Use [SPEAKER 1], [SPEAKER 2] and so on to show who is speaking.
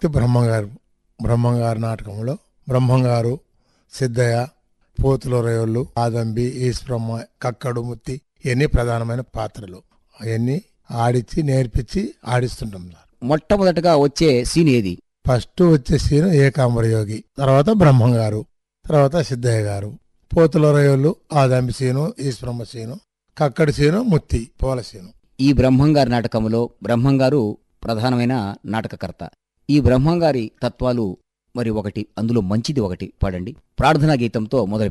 [SPEAKER 1] బ్రహ్మంగారు బ్రహ్మంగారు నాటకంలో బ్రహ్మంగారు సిద్ధయ్య పోతుల రేవుళ్ళు ఆదంబి ఈశ్వరమ్మ కక్కడు ముత్తి ఇవన్నీ ప్రధానమైన పాత్రలు అవన్నీ ఆడిచ్చి నేర్పించి ఆడిస్తుంటాం సార్
[SPEAKER 2] మొట్టమొదటగా వచ్చే సీన్ ఏది
[SPEAKER 1] ఫస్ట్ వచ్చే సీను ఏకాంబర యోగి తర్వాత బ్రహ్మంగారు తర్వాత సిద్ధయ్య గారు పోతుల రేవుళ్ళు ఆదంబి సీను ఈశ్వరమ్మ సీను కక్కడి సీను ముత్తి పూల సీను
[SPEAKER 2] ఈ బ్రహ్మంగారి నాటకంలో బ్రహ్మంగారు ప్రధానమైన నాటకకర్త ఈ బ్రహ్మంగారి తత్వాలు మరి ఒకటి అందులో మంచిది ఒకటి పాడండి ప్రార్థనా గీతంతో మొదలు